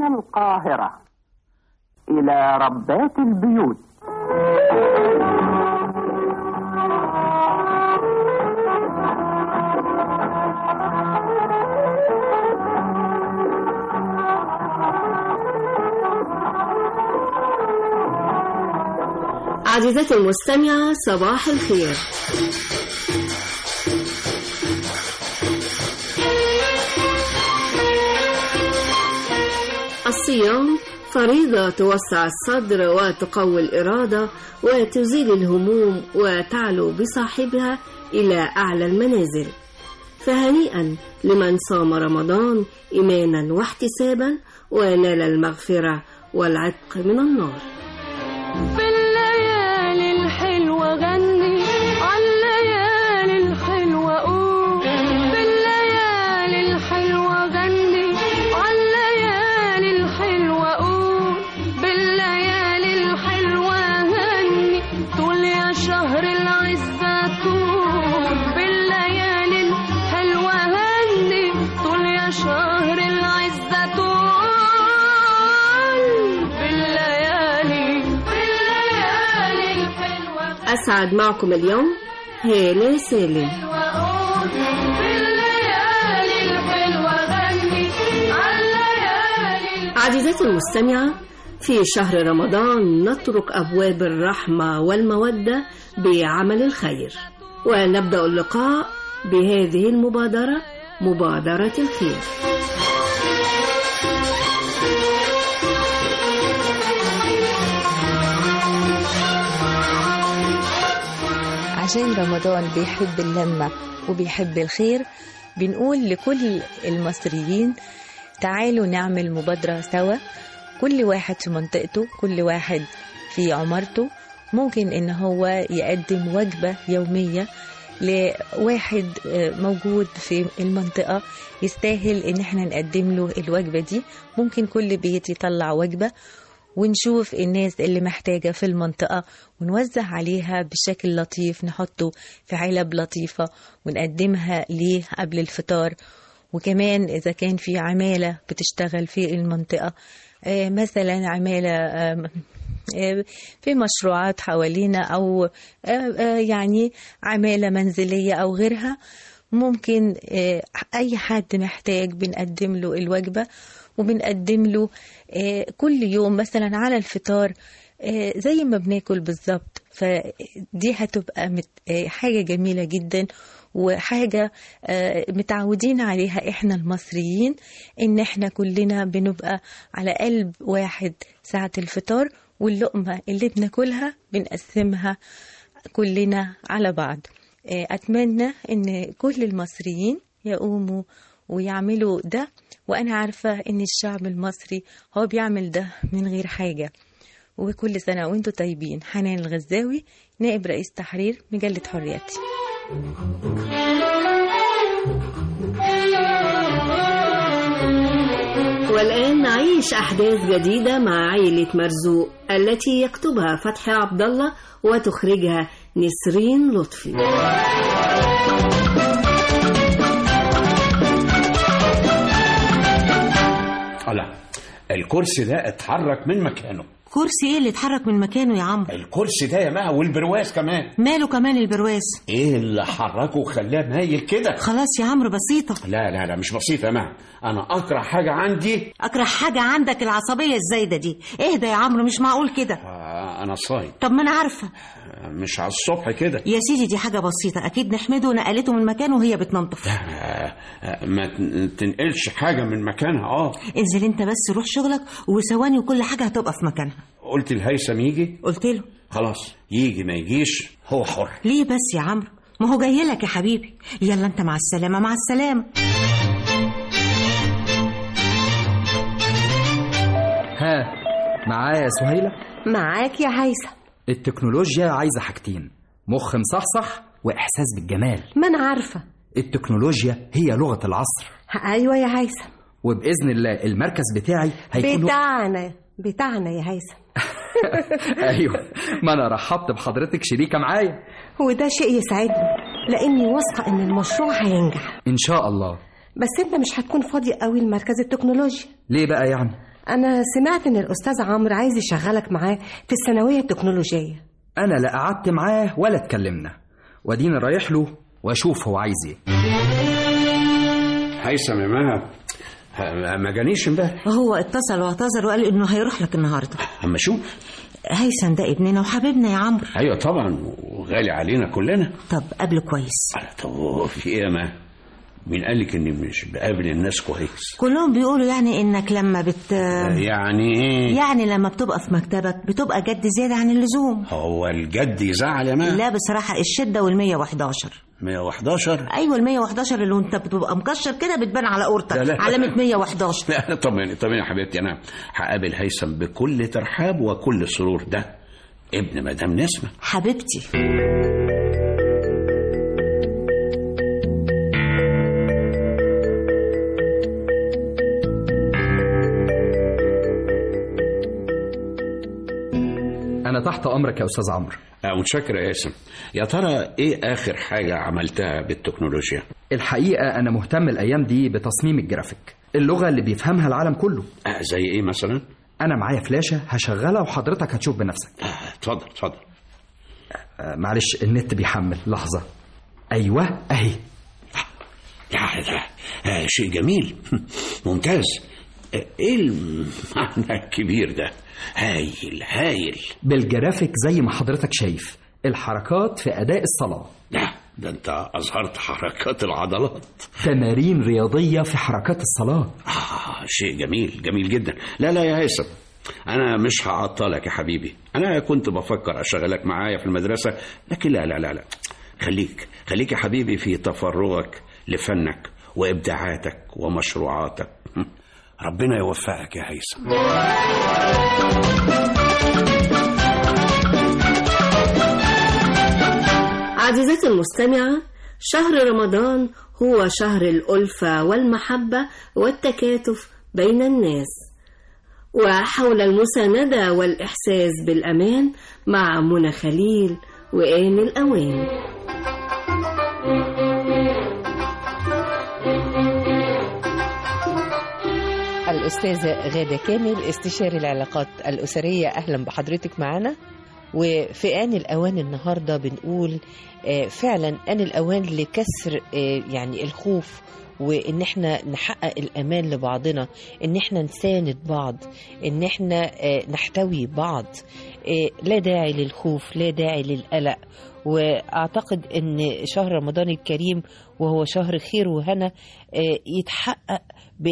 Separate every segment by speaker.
Speaker 1: من القاهرة إلى ربات البيوت
Speaker 2: عزيزتي المستمعة صباح الخير الصيام فريضة توسع الصدر وتقوي الإرادة وتزيل الهموم وتعلو بصاحبها إلى أعلى المنازل فهنيئا لمن صام رمضان إيمانا واحتسابا ونال المغفرة والعتق من النار
Speaker 3: في الليالي الحلوة غني عالليالي الحلوة قول في الليالي الحلوة غني عالليالي الحلوة قول بالليالي الحلوة هني طول يا شهر العزة طول بالليالي الحلوة هني طول يا شهر العزة طول بالليالي بالليالي الحلوة
Speaker 2: أسعد معكم اليوم هالة سالم
Speaker 3: وأقول بالليالي الحلوة غني عالليالي
Speaker 2: عزيزتي المستمعة في شهر رمضان نترك أبواب الرحمة والمودة بعمل الخير ونبدأ اللقاء بهذه المبادرة مبادرة الخير
Speaker 4: عشان رمضان بيحب اللمة وبيحب الخير بنقول لكل المصريين تعالوا نعمل مبادرة سوا كل واحد في منطقته كل واحد في عمارته ممكن ان هو يقدم وجبة يومية لواحد آه، موجود في المنطقة يستاهل ان احنا نقدم له الوجبة دي ممكن كل بيت يطلع وجبة ونشوف الناس اللي محتاجة في المنطقة ونوزع عليها بشكل لطيف نحطه في علب لطيفة ونقدمها ليه قبل الفطار وكمان إذا كان في عمالة بتشتغل في المنطقة آه، مثلا عمالة آه، آه، في مشروعات حوالينا أو آه، آه، يعني عمالة منزلية أو غيرها ممكن آه، أي حد محتاج بنقدم له الوجبة وبنقدم له آه، كل يوم مثلا على الفطار آه، زي ما بناكل بالظبط فدي هتبقى مت- آه، حاجة جميلة جدا وحاجة آه، متعودين عليها احنا المصريين ان احنا كلنا بنبقى على قلب واحد ساعة الفطار واللقمة اللي بناكلها بنقسمها كلنا على بعض آه، أتمنى إن كل المصريين يقوموا ويعملوا ده وأنا عارفة إن الشعب المصري هو بيعمل ده من غير حاجة وكل سنة وانتم طيبين حنان الغزاوي نائب رئيس تحرير مجلة حرياتي
Speaker 2: والآن نعيش أحداث جديدة مع عائلة مرزوق التي يكتبها فتحي عبد الله وتخرجها نسرين لطفي
Speaker 5: لا الكرسي ده اتحرك من مكانه
Speaker 6: كرسي ايه اللي اتحرك من مكانه يا عمرو
Speaker 5: الكرسي ده يا مها والبرواز كمان
Speaker 6: ماله كمان البرواز
Speaker 5: ايه اللي حركه وخلاه مايل كده
Speaker 6: خلاص يا عمرو بسيطة
Speaker 5: لا لا لا مش بسيطه يا مها انا اكره حاجه عندي
Speaker 6: اكره حاجة عندك العصبية الزايدة دي اهدى يا عمرو مش معقول كده
Speaker 5: آه انا صايم
Speaker 6: طب ما انا عارفة
Speaker 5: آه، مش على الصبح كده
Speaker 6: يا سيدي دي حاجة بسيطة اكيد نحمده نقلته من مكانه وهي بتنظف
Speaker 5: آه، آه، ما تن- تنقلش حاجه من مكانها اه
Speaker 6: انزل انت بس روح شغلك وثواني وكل حاجة هتبقى في مكانها
Speaker 5: قلت الهيثم يجي
Speaker 6: قلت له
Speaker 5: خلاص يجي ما يجيش هو حر
Speaker 6: ليه بس يا عمرو ما هو جاي لك يا حبيبي يلا انت مع السلامة مع السلامة
Speaker 7: ها معايا يا سهيلة
Speaker 8: معاك يا هيثم
Speaker 7: التكنولوجيا عايزة حاجتين مخ مصحصح وإحساس بالجمال
Speaker 8: ما انا عارفة
Speaker 7: التكنولوجيا هي لغة العصر
Speaker 8: ايوه يا هيثم
Speaker 7: وبإذن الله المركز بتاعي هيكون
Speaker 8: بتاعنا بتاعنا يا هيثم
Speaker 7: أيوه ما أنا رحبت بحضرتك شريكة معايا
Speaker 8: وده شيء يسعدني لاني واثقة ان المشروع هينجح
Speaker 7: إن شاء الله
Speaker 8: بس انت مش هتكون فاضي قوي لمركز التكنولوجيا
Speaker 7: ليه بقى يعني
Speaker 8: انا سمعت ان الاستاذ عمرو عايز يشغلك معاه في الثانويه التكنولوجيه
Speaker 7: انا لا قعدت معاه ولا اتكلمنا واديني رايح له واشوف هو عايز ايه
Speaker 5: هيثم يا مها ه- ما جانيش امبارح
Speaker 6: هو اتصل واعتذر وقال انه هيروح لك النهارده
Speaker 5: اما اشوف
Speaker 6: هيثم ده ابننا وحبيبنا يا عمرو
Speaker 5: ايوه طبعا وغالي علينا كلنا
Speaker 6: طب قابله كويس
Speaker 5: طب هو في ايه يا مها مين قال لك اني مش بقابل الناس كويس
Speaker 6: كلهم بيقولوا يعني انك لما بت
Speaker 5: يعني ايه
Speaker 6: يعني لما بتبقى في مكتبك بتبقى جد زياده عن اللزوم
Speaker 5: هو الجد يزعل يا مها
Speaker 6: لا بصراحه الشده وال 111
Speaker 5: 111
Speaker 6: ايوه ال 111 اللي انت بتبقى مكشر كده بتبان على قورتك
Speaker 5: لا، لا.
Speaker 6: علامه 111
Speaker 5: لا طبعا طبعا يا حبيبتي انا هقابل هيثم بكل ترحاب وكل سرور ده ابن مدام نسمه
Speaker 6: حبيبتي
Speaker 7: انا تحت امرك يا استاذ عمرو
Speaker 5: آه، متشكر يا ياسم يا ترى ايه اخر حاجه عملتها بالتكنولوجيا
Speaker 7: الحقيقه انا مهتم الايام دي بتصميم الجرافيك اللغه اللي بيفهمها العالم كله
Speaker 5: آه زي ايه مثلا
Speaker 7: انا معايا فلاشه هشغلها وحضرتك هتشوف بنفسك
Speaker 5: آه، اتفضل اتفضل
Speaker 7: آه، معلش النت بيحمل لحظه ايوه اهي
Speaker 5: لا ده آه شيء جميل ممتاز آه، ايه المعنى الكبير ده هايل هايل
Speaker 7: بالجرافيك زي ما حضرتك شايف الحركات في اداء الصلاه
Speaker 5: لا ده انت اظهرت حركات العضلات
Speaker 7: تمارين رياضيه في حركات الصلاه
Speaker 5: آه شيء جميل جميل جدا لا لا يا هيثم انا مش هعطلك يا حبيبي انا كنت بفكر اشغلك معايا في المدرسه لكن لا لا لا لا خليك خليك يا حبيبي في تفرغك لفنك وابداعاتك ومشروعاتك ربنا يوفقك يا هيثم
Speaker 2: عزيزتي المستمعة شهر رمضان هو شهر الألفة والمحبة والتكاتف بين الناس وحول المساندة والإحساس بالأمان مع منى خليل وآن الأوان
Speaker 4: الأستاذة غادة كامل استشاري العلاقات الأسرية أهلا بحضرتك معنا وفي آن الأوان النهاردة بنقول آه، فعلا آن الأوان لكسر آه، يعني الخوف وإن احنا نحقق الأمان لبعضنا إن احنا نساند بعض إن احنا آه، نحتوي بعض آه، لا داعي للخوف لا داعي للقلق وأعتقد إن شهر رمضان الكريم وهو شهر خير وهنا آه، يتحقق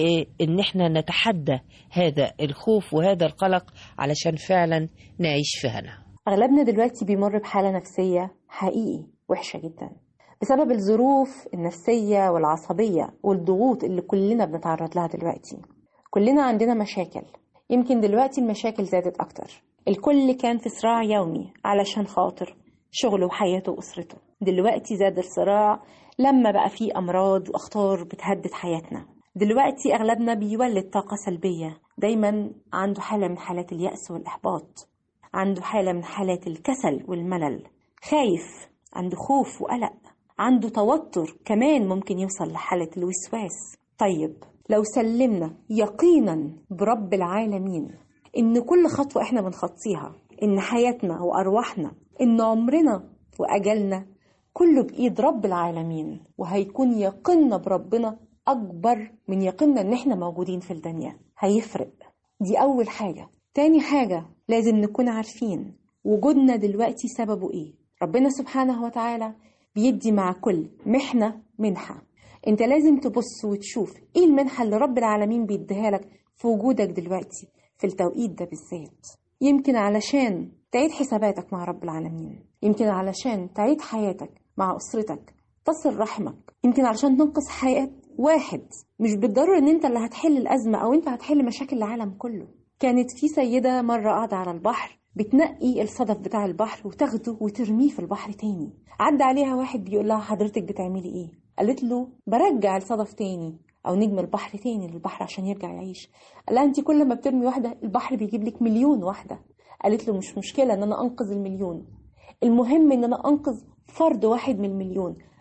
Speaker 4: بإن احنا نتحدى هذا الخوف وهذا القلق علشان فعلا نعيش في هنا
Speaker 9: أغلبنا دلوقتي بيمر بحالة نفسية حقيقي وحشة جدا بسبب الظروف النفسية والعصبية والضغوط اللي كلنا بنتعرض لها دلوقتي كلنا عندنا مشاكل يمكن دلوقتي المشاكل زادت أكتر الكل كان في صراع يومي علشان خاطر شغله وحياته وأسرته دلوقتي زاد الصراع لما بقى فيه أمراض وأخطار بتهدد حياتنا دلوقتي أغلبنا بيولد طاقة سلبية دايما عنده حالة من حالات اليأس والإحباط عنده حالة من حالات الكسل والملل خايف عنده خوف وقلق عنده توتر كمان ممكن يوصل لحالة الوسواس طيب لو سلمنا يقينا برب العالمين إن كل خطوة إحنا بنخطيها إن حياتنا وأرواحنا إن عمرنا وأجلنا كله بإيد رب العالمين وهيكون يقيننا بربنا أكبر من يقيننا إن إحنا موجودين في الدنيا هيفرق دي أول حاجة تاني حاجة لازم نكون عارفين وجودنا دلوقتي سببه إيه ربنا سبحانه وتعالى بيدي مع كل محنة منحة انت لازم تبص وتشوف ايه المنحة اللي رب العالمين بيديها لك في وجودك دلوقتي في التوقيت ده بالذات يمكن علشان تعيد حساباتك مع رب العالمين يمكن علشان تعيد حياتك مع أسرتك تصل رحمك يمكن علشان تنقذ حياة واحد مش بالضرورة ان انت اللي هتحل الأزمة او انت هتحل مشاكل العالم كله كانت في سيدة مرة قاعدة على البحر بتنقي الصدف بتاع البحر وتاخده وترميه في البحر تاني عدى عليها واحد بيقول لها حضرتك بتعملي ايه قالت له برجع الصدف تاني او نجم البحر تاني للبحر عشان يرجع يعيش قال لها انت كل ما بترمي واحده البحر بيجيب لك مليون واحده قالت له مش مشكله ان انا انقذ المليون المهم ان انا انقذ فرد واحد من المليون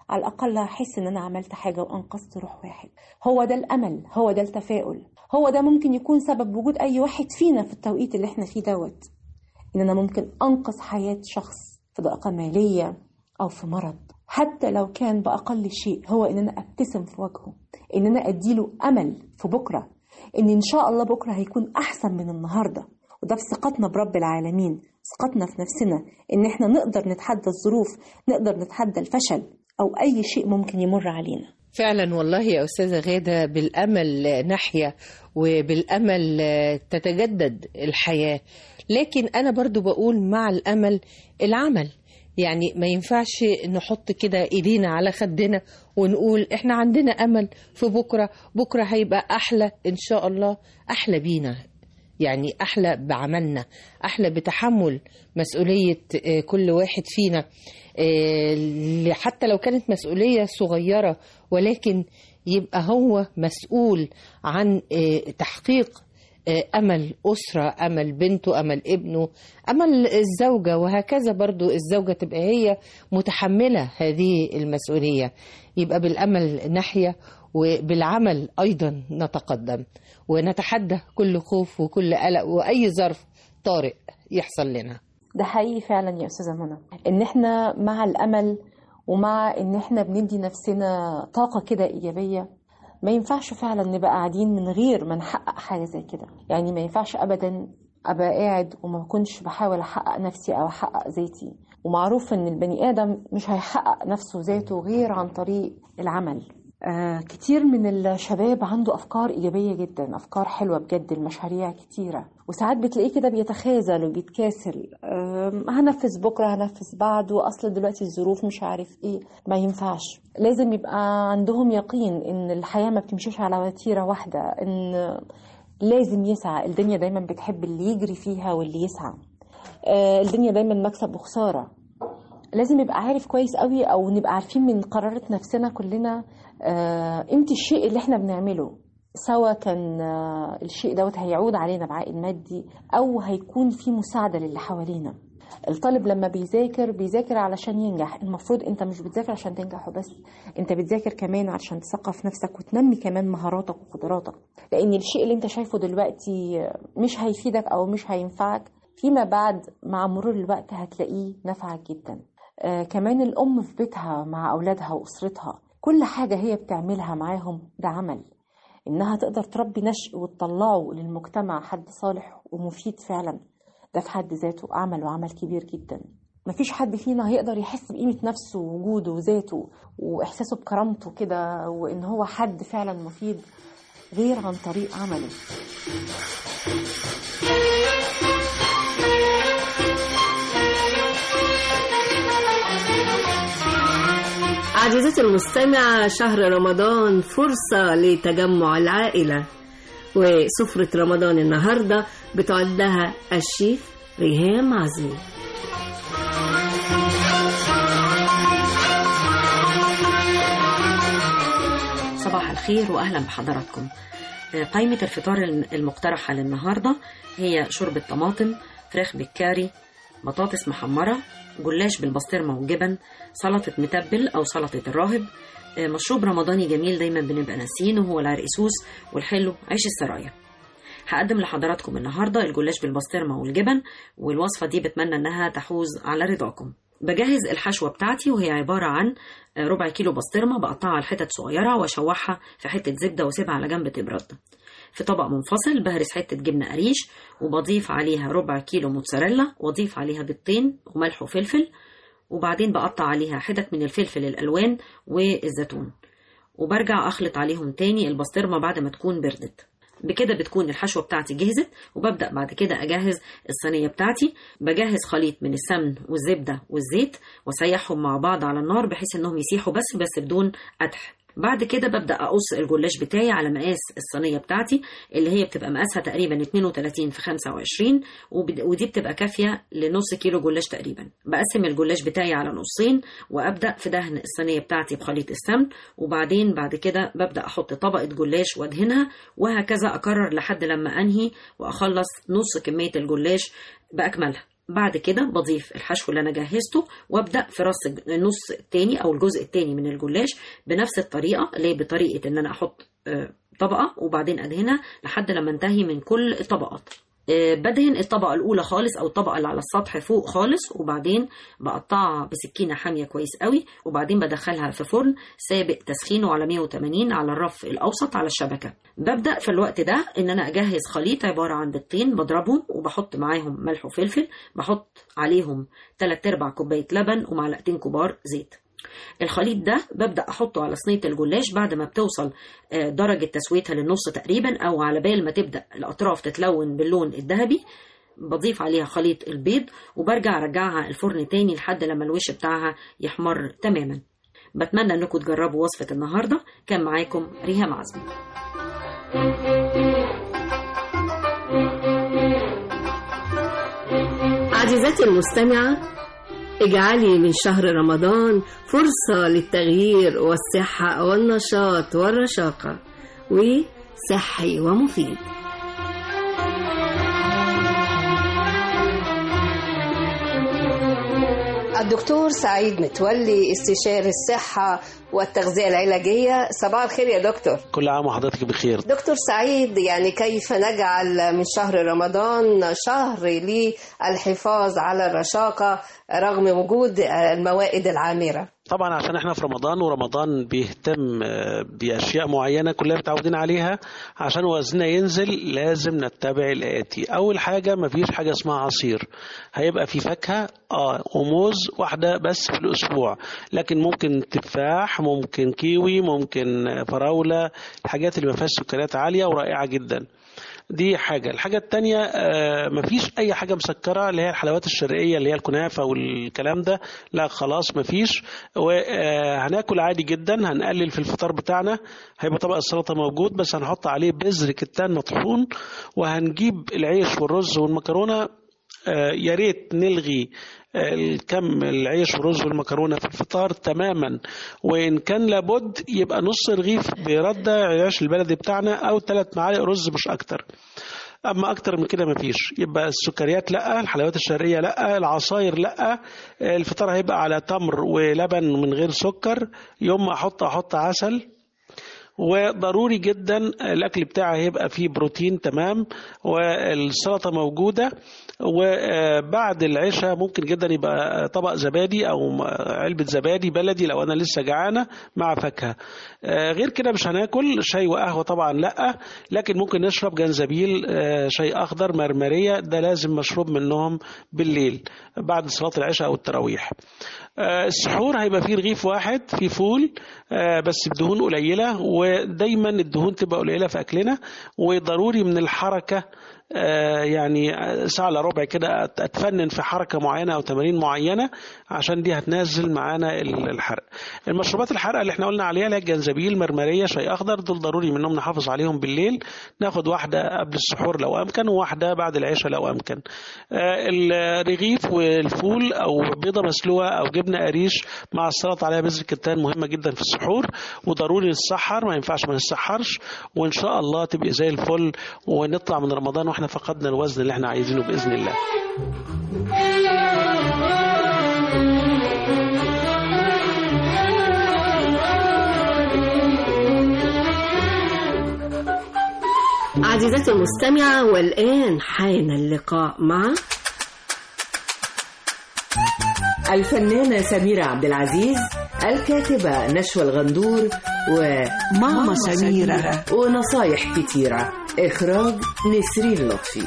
Speaker 9: على الأقل هحس إن أنا عملت حاجة وأنقذت روح واحد هو ده الأمل هو ده التفاؤل هو ده ممكن يكون سبب وجود أي واحد فينا في التوقيت اللي احنا فيه دوت إن أنا ممكن أنقذ حياة شخص في ضائقة مالية أو في مرض حتى لو كان بأقل شيء هو إن أنا أبتسم في وجهه إن أنا أديله أمل في بكرة إن إن شاء الله بكرة هيكون أحسن من النهاردة وده في ثقتنا برب العالمين ثقتنا في نفسنا إن إحنا نقدر نتحدى الظروف نقدر نتحدى الفشل أو أي شيء ممكن يمر علينا
Speaker 10: فعلا والله يا أستاذة غادة بالأمل نحيا وبالأمل تتجدد الحياة لكن أنا برضو بقول مع الأمل العمل يعني ما ينفعش نحط كده ايدينا على خدنا ونقول احنا عندنا امل في بكره بكره هيبقى احلى ان شاء الله احلى بينا يعني احلى بعملنا احلى بتحمل مسؤوليه آه، كل واحد فينا آه، حتى لو كانت مسؤوليه صغيره ولكن يبقى هو مسؤول عن آه، تحقيق أمل أسرة أمل بنته أمل ابنه أمل الزوجة وهكذا برضو الزوجة تبقى هي متحملة هذه المسؤولية يبقى بالأمل نحيا وبالعمل أيضا نتقدم ونتحدى كل خوف وكل قلق وأي ظرف طارئ يحصل لنا
Speaker 9: ده حقيقي فعلا يا أستاذة منى إن إحنا مع الأمل ومع إن إحنا بندي نفسنا طاقة كده إيجابية ما ينفعش فعلا نبقى قاعدين من غير ما نحقق حاجة زي كده يعني ما ينفعش أبدا أبقى قاعد وما بكونش بحاول أحقق نفسي أو أحقق ذاتي ومعروف إن البني آدم مش هيحقق نفسه ذاته غير عن طريق العمل آه كتير من الشباب عنده أفكار إيجابية جدا أفكار حلوة بجد المشاريع كتيرة وساعات بتلاقيه كده بيتخاذل وبيتكاسل آه هنفذ بكرة هنفذ بعد وأصل دلوقتي الظروف مش عارف إيه ما ينفعش لازم يبقى عندهم يقين إن الحياة ما بتمشيش على وتيرة واحدة إن لازم يسعى الدنيا دايما بتحب اللي يجري فيها واللي يسعى آه الدنيا دايما مكسب وخسارة لازم يبقى عارف كويس قوي او نبقى عارفين من قرارة نفسنا كلنا آه، قيمة الشيء اللي احنا بنعمله سواء كان آه، الشيء دوت هيعود علينا بعائد مادي او هيكون في مساعدة للي حوالينا الطالب لما بيذاكر بيذاكر علشان ينجح المفروض انت مش بتذاكر عشان تنجح وبس انت بتذاكر كمان علشان تثقف نفسك وتنمي كمان مهاراتك وقدراتك لان الشيء اللي انت شايفه دلوقتي مش هيفيدك او مش هينفعك فيما بعد مع مرور الوقت هتلاقيه نفعك جدا آه كمان الأم في بيتها مع أولادها وأسرتها كل حاجة هي بتعملها معاهم ده عمل إنها تقدر تربي نشء وتطلعه للمجتمع حد صالح ومفيد فعلا ده في حد ذاته عمل وعمل كبير جدا مفيش حد فينا هيقدر يحس بقيمة نفسه ووجوده وذاته وإحساسه بكرامته كده وإن هو حد فعلا مفيد غير عن طريق عمله
Speaker 2: عزيزتي المستمعة شهر رمضان فرصة لتجمع العائلة وسفرة رمضان النهاردة بتعدها الشيف ريهام عزمي
Speaker 11: صباح الخير واهلا بحضراتكم قائمة الفطار المقترحة للنهاردة هي شوربة طماطم فراخ بالكاري بطاطس محمرة جلاش بالبسطرمة وجبن سلطة متبل أو سلطة الراهب مشروب رمضاني جميل دايما بنبقى ناسينه هو العرقسوس والحلو عيش السرايا هقدم لحضراتكم النهاردة الجلاش بالبسطرمة والجبن والوصفة دي بتمنى انها تحوز على رضاكم بجهز الحشوة بتاعتي وهي عبارة عن ربع كيلو بسطرمة بقطعها لحتت صغيرة واشوحها في حتة زبدة واسيبها على جنب تبرد في طبق منفصل بهرس حتة جبنة قريش وبضيف عليها ربع كيلو موتزاريلا واضيف عليها بيضتين وملح وفلفل وبعدين بقطع عليها حتت من الفلفل الألوان والزيتون وبرجع أخلط عليهم تاني البسطرمة بعد ما تكون بردت بكده بتكون الحشوة بتاعتي جهزت وببدأ بعد كده أجهز الصينية بتاعتي بجهز خليط من السمن والزبدة والزيت واسيحهم مع بعض على النار بحيث انهم يسيحوا بس بس بدون قدح بعد كده ببدأ أقص الجلاش بتاعي على مقاس الصينية بتاعتي اللي هي بتبقى مقاسها تقريبا 32 في 25 ودي بتبقى كافية لنص كيلو جلاش تقريبا بقسم الجلاش بتاعي على نصين وأبدأ في دهن الصينية بتاعتي بخليط السمن وبعدين بعد كده ببدأ أحط طبقة جلاش وأدهنها وهكذا أكرر لحد لما أنهي وأخلص نص كمية الجلاش بأكملها بعد كده بضيف الحشو اللي انا جهزته وابدا في راس الج- النص التاني او الجزء التاني من الجلاش بنفس الطريقه اللي هي بطريقه ان انا احط آه، طبقه وبعدين ادهنها لحد لما انتهي من كل الطبقات آه، بدهن الطبقة الأولى خالص أو الطبقة اللي على السطح فوق خالص وبعدين بقطعها بسكينة حامية كويس قوي وبعدين بدخلها في فرن سابق تسخينه على 180 على الرف الأوسط على الشبكة ببدأ في الوقت ده إن أنا أجهز خليط عبارة عن بيضتين بضربهم وبحط معاهم ملح وفلفل بحط عليهم 3 أرباع كوباية لبن ومعلقتين كبار زيت الخليط ده ببدأ أحطه على صينية الجلاش بعد ما بتوصل آه، درجة تسويتها للنص تقريبا أو على بال ما تبدأ الأطراف تتلون باللون الذهبي بضيف عليها خليط البيض وبرجع أرجعها الفرن تاني لحد لما الوش بتاعها يحمر تماما بتمنى انكم تجربوا وصفة النهاردة كان معاكم ريهام عزمي
Speaker 2: عزيزتي المستمعة اجعلي من شهر رمضان فرصة للتغيير والصحة والنشاط والرشاقة وصحي ومفيد
Speaker 12: الدكتور سعيد متولي استشاري الصحة والتغذية العلاجية صباح الخير يا دكتور
Speaker 13: كل عام وحضرتك بخير
Speaker 12: دكتور سعيد يعني كيف نجعل من شهر رمضان شهر للحفاظ على الرشاقة رغم وجود الموائد العامرة
Speaker 13: طبعا عشان احنا في رمضان ورمضان بيهتم آه، باشياء معينه كلنا متعودين عليها عشان وزننا ينزل لازم نتبع الاتي اول حاجه مفيش حاجه اسمها عصير هيبقى في فاكهه اه وموز واحده بس في الاسبوع لكن ممكن تفاح ممكن كيوي ممكن آه، فراوله الحاجات اللي ما فيهاش سكريات عاليه ورائعه جدا دي حاجة الحاجة التانية آه، مفيش أي حاجة مسكرة اللي هي الحلويات الشرقية اللي هي الكنافة والكلام ده لا خلاص مفيش وهناكل عادي جدا هنقلل في الفطار بتاعنا هيبقى طبق السلطة موجود بس هنحط عليه بذر كتان مطحون وهنجيب العيش والرز والمكرونة آه، يا ريت نلغي آه، الكم العيش والرز والمكرونه في الفطار تماما وان كان لابد يبقى نص رغيف برده العيش البلدي بتاعنا او ثلاث معالق رز مش اكتر اما اكتر من كده مفيش يبقى السكريات لا الحلويات الشرقيه لا العصاير لا الفطار هيبقى على تمر ولبن من غير سكر يوم ما احط احط عسل وضروري جدا الاكل بتاعي هيبقى فيه بروتين تمام والسلطه موجوده وبعد العشاء ممكن جدا يبقى طبق زبادي او علبه زبادي بلدي لو انا لسه جعانه مع فاكهه آه، غير كده مش هناكل شاي وقهوه طبعا لا لكن ممكن نشرب جنزبيل آه، شاي اخضر مرمريه ده لازم مشروب منهم بالليل بعد صلاه العشاء او التراويح آه، السحور هيبقى فيه رغيف واحد فيه فول آه، بس بدهون قليله ودايما الدهون تبقى قليله في اكلنا وضروري من الحركه آه، يعني ساعة الا ربع كده أت- اتفنن في حركه معينه او تمارين معينه عشان دي هتنزل معانا ال- الحرق. المشروبات الحرقه اللي احنا قلنا عليها اللي هي الجنزبيل مرمريه شاي اخضر دول ضروري منهم نحافظ عليهم بالليل ناخد واحده قبل السحور لو امكن وواحده بعد العشاء لو امكن. آه، الرغيف والفول او بيضه مسلوقه او جبنه قريش مع السلطه عليها بذر كتان مهمه جدا في السحور وضروري نتسحر ما ينفعش ما نتسحرش وان شاء الله تبقي زي الفل ونطلع من رمضان واحنا فقدنا الوزن اللي احنا عايزينه باذن الله.
Speaker 2: عزيزتي المستمعة والآن حان اللقاء مع
Speaker 14: الفنانة سميرة عبد العزيز الكاتبة نشوى الغندور وماما سميرة ونصايح كتيرة إخراج نسرين لطفي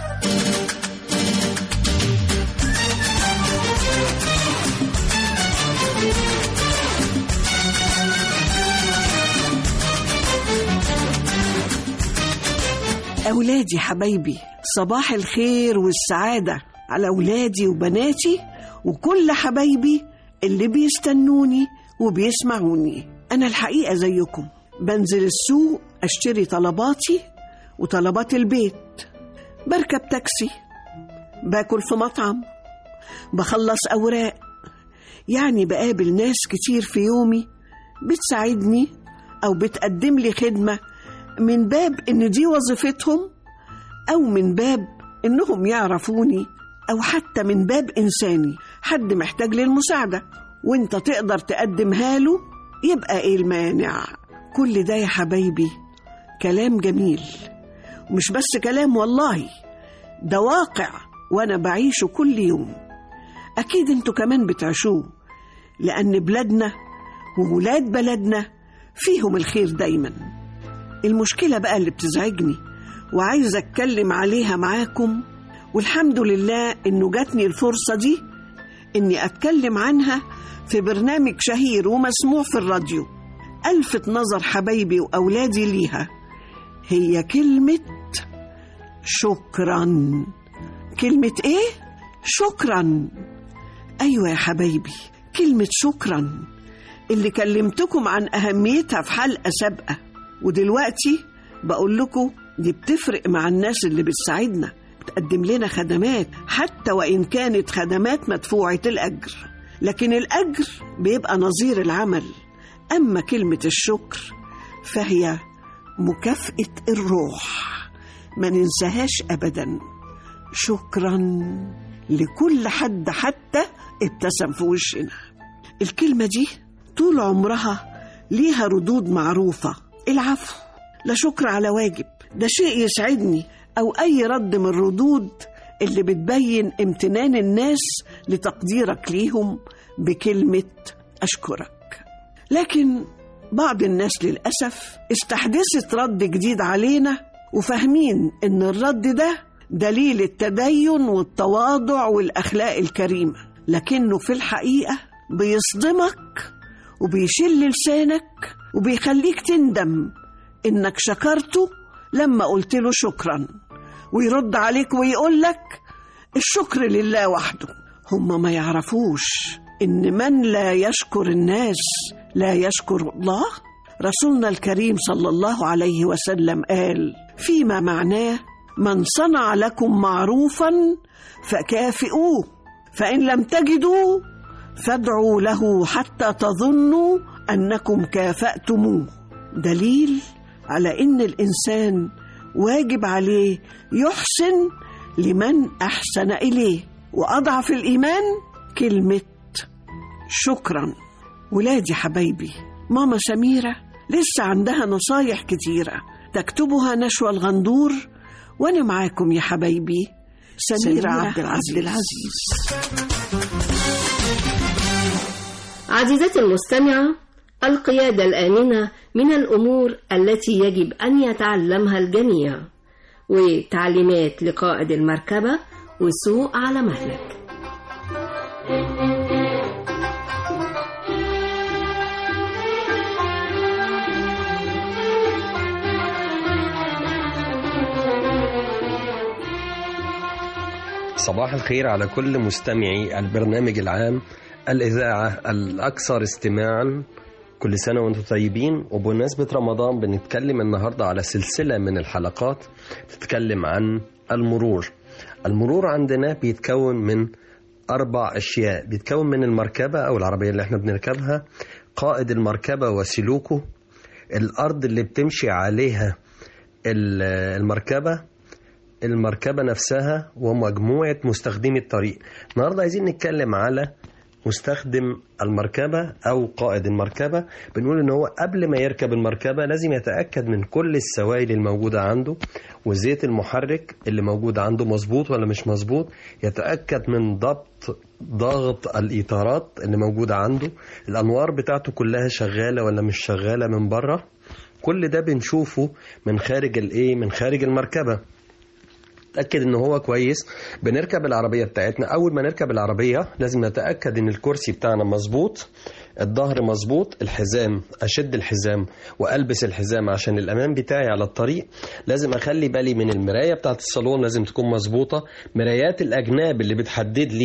Speaker 15: أولادي حبايبي صباح الخير والسعادة على أولادي وبناتي وكل حبايبي اللي بيستنوني وبيسمعوني أنا الحقيقة زيكم بنزل السوق أشتري طلباتي وطلبات البيت بركب تاكسي باكل في مطعم بخلص أوراق يعني بقابل ناس كتير في يومي بتساعدني أو بتقدم لي خدمة من باب إن دي وظيفتهم أو من باب إنهم يعرفوني أو حتى من باب إنساني حد محتاج للمساعدة وانت تقدر تقدمها له يبقى ايه المانع كل ده يا حبايبي كلام جميل ومش بس كلام والله ده واقع وانا بعيشه كل يوم اكيد انتوا كمان بتعيشوه لان بلادنا وولاد بلدنا فيهم الخير دايما المشكله بقى اللي بتزعجني وعايزه اتكلم عليها معاكم والحمد لله انه جاتني الفرصه دي اني اتكلم عنها في برنامج شهير ومسموع في الراديو الفت نظر حبايبي واولادي ليها هي كلمه شكرا كلمه ايه شكرا ايوه يا حبايبي كلمه شكرا اللي كلمتكم عن اهميتها في حلقه سابقه ودلوقتي بقول لكم دي بتفرق مع الناس اللي بتساعدنا بتقدم لنا خدمات حتى وإن كانت خدمات مدفوعة الأجر لكن الأجر بيبقى نظير العمل أما كلمة الشكر فهي مكافأة الروح ما ننساهاش أبدا شكرا لكل حد حتى ابتسم في وشنا الكلمة دي طول عمرها ليها ردود معروفة العفو لا شكر على واجب ده شيء يسعدني أو أي رد من الردود اللي بتبين امتنان الناس لتقديرك ليهم بكلمة أشكرك لكن بعض الناس للأسف استحدثت رد جديد علينا وفاهمين إن الرد ده دليل التدين والتواضع والأخلاق الكريمة لكنه في الحقيقة بيصدمك وبيشل لسانك وبيخليك تندم إنك شكرته لما قلت له شكرا ويرد عليك ويقول لك الشكر لله وحده هم ما يعرفوش إن من لا يشكر الناس لا يشكر الله رسولنا الكريم صلى الله عليه وسلم قال فيما معناه من صنع لكم معروفا فكافئوه فإن لم تجدوا فادعوا له حتى تظنوا أنكم كافأتموه دليل على إن الإنسان واجب عليه يحسن لمن أحسن إليه وأضعف الإيمان كلمة شكرا ولادي حبايبي ماما سميرة لسه عندها نصايح كتيرة تكتبها نشوى الغندور وأنا معاكم يا حبايبي سميرة, سميرة عبد العزيز, عبد العزيز.
Speaker 2: عزيزتي المستمعة القيادة الآمنة من الأمور التي يجب أن يتعلمها الجميع وتعليمات لقائد المركبة وسوق على مهلك
Speaker 16: صباح الخير على كل مستمعي البرنامج العام الإذاعة الأكثر استماعا كل سنة وانتم طيبين وبمناسبة رمضان بنتكلم النهاردة على سلسلة من الحلقات تتكلم عن المرور المرور عندنا بيتكون من أربع أشياء بيتكون من المركبة أو العربية اللي احنا بنركبها قائد المركبة وسلوكه الأرض اللي بتمشي عليها المركبة المركبة نفسها ومجموعة مستخدمي الطريق النهاردة عايزين نتكلم على مستخدم المركبة أو قائد المركبة بنقول إن هو قبل ما يركب المركبة لازم يتأكد من كل السوائل الموجودة عنده والزيت المحرك اللي موجود عنده مظبوط ولا مش مظبوط يتأكد من ضبط ضغط الإطارات اللي موجودة عنده الأنوار بتاعته كلها شغالة ولا مش شغالة من بره كل ده بنشوفه من خارج الإيه من خارج المركبة نتأكد ان هو كويس بنركب العربية بتاعتنا اول ما نركب العربية لازم نتأكد ان الكرسي بتاعنا مظبوط الظهر مظبوط الحزام اشد الحزام والبس الحزام عشان الامان بتاعي على الطريق لازم اخلي بالي من المرايه بتاعت الصالون لازم تكون مظبوطه مرايات الاجناب اللي بتحدد لي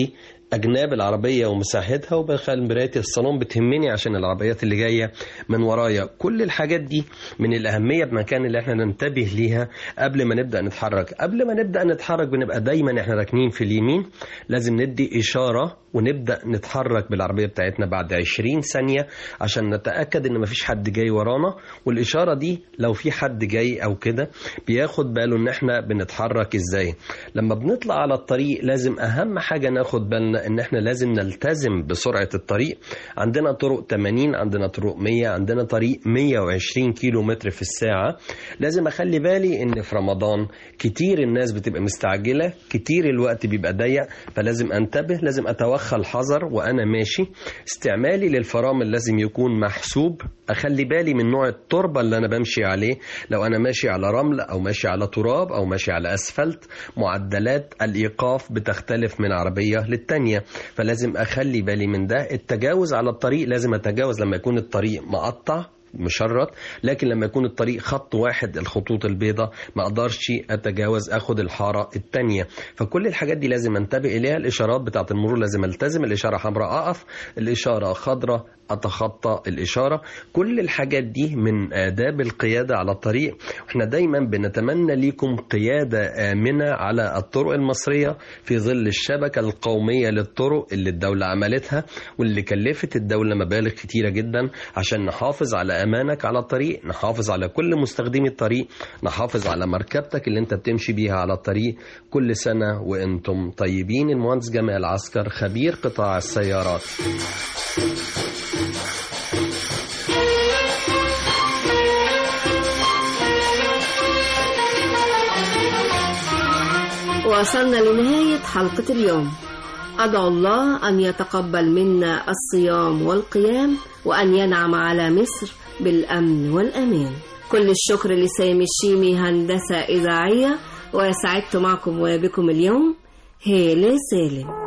Speaker 16: اجناب العربيه ومساحتها وبخلي مرايه الصالون بتهمني عشان العربيات اللي جايه من ورايا كل الحاجات دي من الاهميه بمكان اللي احنا ننتبه ليها قبل ما نبدا نتحرك قبل ما نبدا نتحرك بنبقى دايما احنا راكنين في اليمين لازم ندي اشاره ونبدا نتحرك بالعربيه بتاعتنا بعد 20 ثانيه عشان نتاكد ان مفيش حد جاي ورانا والاشاره دي لو في حد جاي او كده بياخد باله ان احنا بنتحرك ازاي لما بنطلع على الطريق لازم اهم حاجه ناخد بالنا ان احنا لازم نلتزم بسرعه الطريق عندنا طرق 80 عندنا طرق 100 عندنا طريق 120 كيلو متر في الساعه لازم اخلي بالي ان في رمضان كتير الناس بتبقى مستعجله كتير الوقت بيبقى ضيق فلازم انتبه لازم اتوخى الحذر وانا ماشي استعمالي للفرامل لازم يكون محسوب اخلي بالي من نوع التربه اللي انا بمشي عليه لو انا ماشي على رمل او ماشي على تراب او ماشي على اسفلت معدلات الايقاف بتختلف من عربيه للتانيه فلازم اخلي بالي من ده التجاوز على الطريق لازم اتجاوز لما يكون الطريق مقطع مشرط لكن لما يكون الطريق خط واحد الخطوط البيضاء ما اقدرش اتجاوز اخد الحاره الثانيه فكل الحاجات دي لازم انتبه اليها الاشارات بتاعه المرور لازم التزم الاشاره حمراء اقف الاشاره خضراء اتخطى الاشاره كل الحاجات دي من اداب القياده على الطريق احنا دايما بنتمنى ليكم قياده امنه على الطرق المصريه في ظل الشبكه القوميه للطرق اللي الدوله عملتها واللي كلفت الدوله مبالغ كتيره جدا عشان نحافظ على امانك على الطريق نحافظ على كل مستخدمي الطريق نحافظ على مركبتك اللي انت بتمشي بيها على الطريق كل سنه وانتم طيبين المهندس جمال عسكر خبير قطاع السيارات
Speaker 2: وصلنا لنهاية حلقة اليوم أدعو الله أن يتقبل منا الصيام والقيام وأن ينعم على مصر بالأمن والأمان كل الشكر لسامي الشيمي هندسة إذاعية وسعدت معكم وبكم اليوم هالة سالم